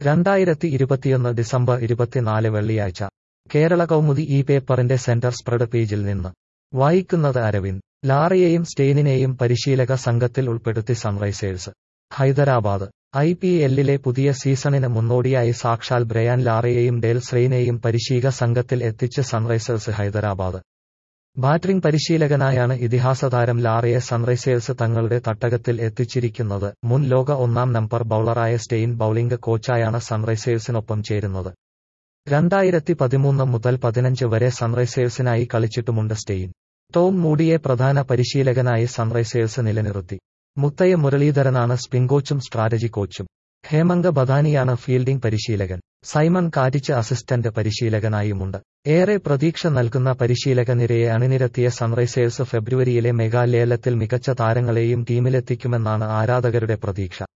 രണ്ടായിരത്തി ഇരുപത്തിയൊന്ന് ഡിസംബർ ഇരുപത്തിനാല് വെള്ളിയാഴ്ച കേരള കൗമുദി ഈ പേപ്പറിന്റെ സെന്റർ സ്പ്രെഡ് പേജിൽ നിന്ന് വായിക്കുന്നത് അരവിന്ദ് ലാറയെയും സ്റ്റെയിനിനെയും പരിശീലക സംഘത്തിൽ ഉൾപ്പെടുത്തി സൺറൈസേഴ്സ് ഹൈദരാബാദ് ഐ പി എല്ലിലെ പുതിയ സീസണിന് മുന്നോടിയായി സാക്ഷാൽ ബ്രയാൻ ലാറയെയും ഡേൽ സ്രെയിനെയും പരിശീലക സംഘത്തിൽ എത്തിച്ച് സൺറൈസേഴ്സ് ഹൈദരാബാദ് ബാറ്ററിംഗ് പരിശീലകനായാണ് ഇതിഹാസതാരം ലാറയെ സൺറൈസേഴ്സ് തങ്ങളുടെ തട്ടകത്തിൽ എത്തിച്ചിരിക്കുന്നത് മുൻ ലോക ഒന്നാം നമ്പർ ബൌളറായ സ്റ്റെയിൻ ബൌളിംഗ് കോച്ചായാണ് സൺറൈസേഴ്സിനൊപ്പം ചേരുന്നത് രണ്ടായിരത്തി പതിമൂന്ന് മുതൽ പതിനഞ്ച് വരെ സൺറൈസേഴ്സിനായി കളിച്ചിട്ടുമുണ്ട് സ്റ്റെയിൻ ടോം മൂഡിയെ പ്രധാന പരിശീലകനായി സൺറൈസേഴ്സ് നിലനിർത്തി മുത്തയ്യ മുരളീധരനാണ് സ്പിൻ കോച്ചും സ്ട്രാറ്റജി കോച്ചും ഹേമങ്ക ബദാനിയാണ് ഫീൽഡിംഗ് പരിശീലകൻ സൈമൺ കാറ്റിച്ച് അസിസ്റ്റന്റ് പരിശീലകനായുമുണ്ട് ഏറെ പ്രതീക്ഷ നൽകുന്ന പരിശീലക നിരയെ അണിനിരത്തിയ സൺറൈസേഴ്സ് ഫെബ്രുവരിയിലെ മെഗാ ലേലത്തിൽ മികച്ച താരങ്ങളെയും ടീമിലെത്തിക്കുമെന്നാണ് ആരാധകരുടെ പ്രതീക്ഷ